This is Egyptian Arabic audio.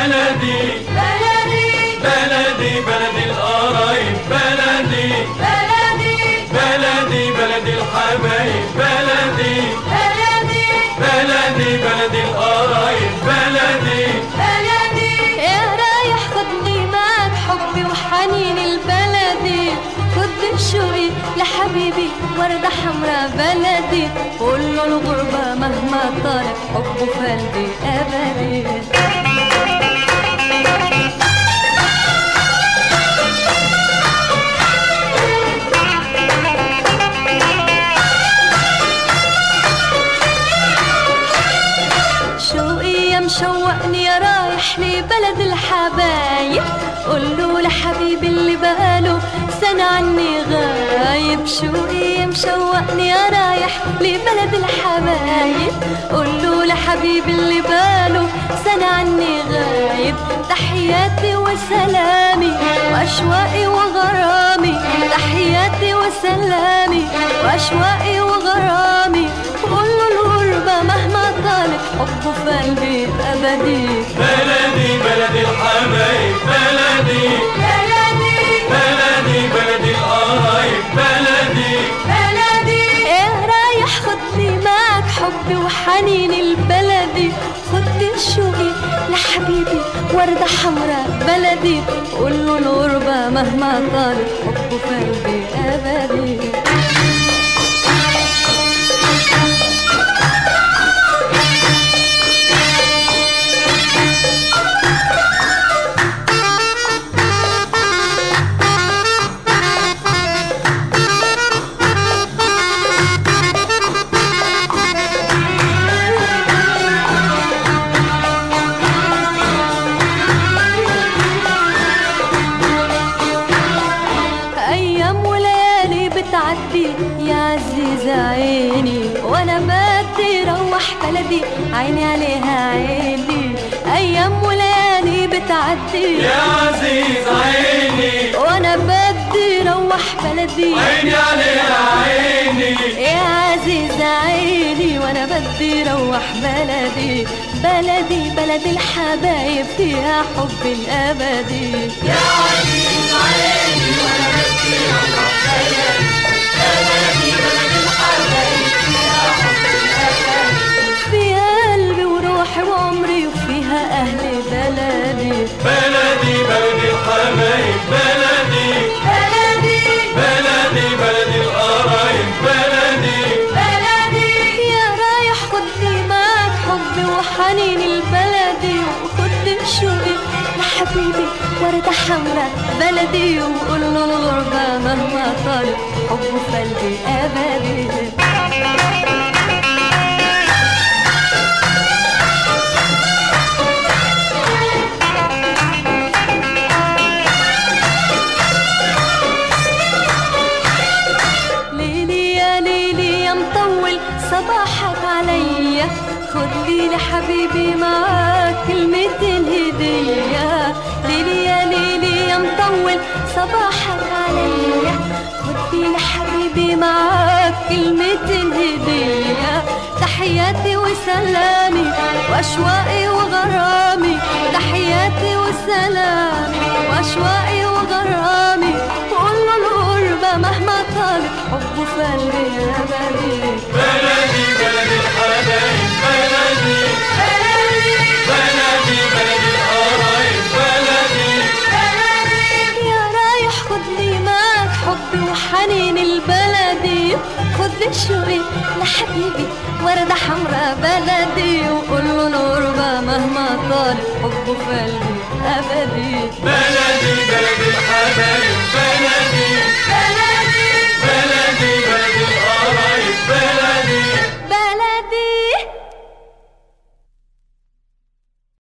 بلدي بلدي بلدي بلدي القرايب بلدي بلدي بلدي بلدي الحبايب بلدي بلدي بلدي بلدي القرايب بلدي بلدي يا رايح خدني معك حبي وحنين البلدي خد شوقي لحبيبي وردة حمرا بلدي قول له الغربة مهما طالت حبه في قلبي أبدي شوقي يا مشوقني يا رايح لبلد الحبايب قوله لحبيبي اللي بقاله سنة عني غايب شوقي يا مشوقني يا رايح لبلد الحبايب قوله لحبيبي اللي بقاله سنة عني غايب تحياتي وسلامي وأشواقي وغرامي تحياتي وسلامي وأشواقي وغرامي قول له الغربة مهما طالت حبه في قلبي أبدي بلدي بلدي الحبايب بلدي بلدي بلدي بلدي القرايب بلدي بلدي يا رايح خدني معك حبي وحنين البلدي خد شوقي لحبيبي وردة حمرا بلدي قول له الغربة مهما طالت حبه في قلبي أبدي أيام وليالي بتعدي يا عزيزة عيني وأنا بدي روح بلدي عيني عليها عيني أيام وليالي بتعدي يا عزيز عيني وأنا بدي روح بلدي عيني عليها عيني يا عزيزة عيني وأنا بدي روح بلدي بلدي بلد الحبايب فيها حب الأبدي فيها قلبي وروحي وعمري وفيها أهل بلدي بلدي بلدي الحبايب بلدي بلدي بلدي بلدي القرايب بلدي بلدي يا رايح خدني معك حبي وحنين البلدي وخد شوقي لحبيبي وردة حمرا بلدي وقول له الغربة مهما طالت حبه في قلبي أبدي ليلي يا ليلي يا مطول صباحك عليا خد لي لحبيبي معاك كلمتين هدية ليلي يا ليلي يا مطول صباحك عليا خد لي لحبيبي معاك كلمتين هدية تحياتي وسلامي وأشواقي وغرامي تحياتي وسلامي وأشواقي وغرامي قول له الغربة مهما طالت حبه في قلبي أبدي بلدي بلدي الحبايب بلدي بلدي بلدي القرايب بلدي يا رايح خدني معك حبي وحنين البلدي خد لي شوقي لحبيبي وردة حمرا بلدي وقول له الغربة مهما طالت حبه في قلبي أبدي بلدي بلدي الحبايب بلدي بلدي